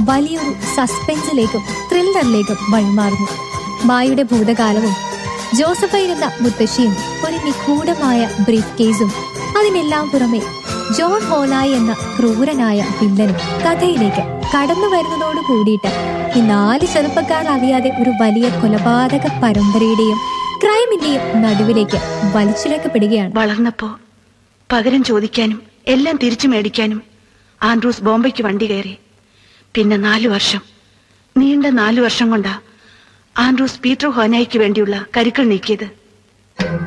വലിയൊരു സസ്പെൻസിലേക്കും ത്രില്ലറിലേക്കും വഴിമാറുന്നു മായയുടെ ഭൂതകാലവും ജോസഫൈൻ എന്ന മുത്തശ്ശിയും ഒരു നിഗൂഢമായ ബ്രീഫ് കേസും അതിനെല്ലാം പുറമെ ജോൺ ഹോലായി എന്ന ക്രൂരനായ വില്ലനും കഥയിലേക്ക് കടന്നു വരുന്നതോട് കൂടിയിട്ട് ഈ നാല് ചെറുപ്പക്കാർ അറിയാതെ ഒരു വലിയ കൊലപാതക പരമ്പരയുടെയും ക്രൈമിന്റെയും നടുവിലേക്ക് വലിച്ചിഴക്കപ്പെടുകയാണ് വളർന്നപ്പോ പകരം ചോദിക്കാനും എല്ലാം തിരിച്ചു മേടിക്കാനും ആൻഡ്രൂസ് ബോംബെക്ക് വണ്ടി കയറി പിന്നെ നാലു വർഷം നീണ്ട നാലു വർഷം കൊണ്ടാ ആൻഡ്രൂസ് പീറ്റർ ഹോനായിക്ക് വേണ്ടിയുള്ള കരുക്കൾ നീക്കിയത്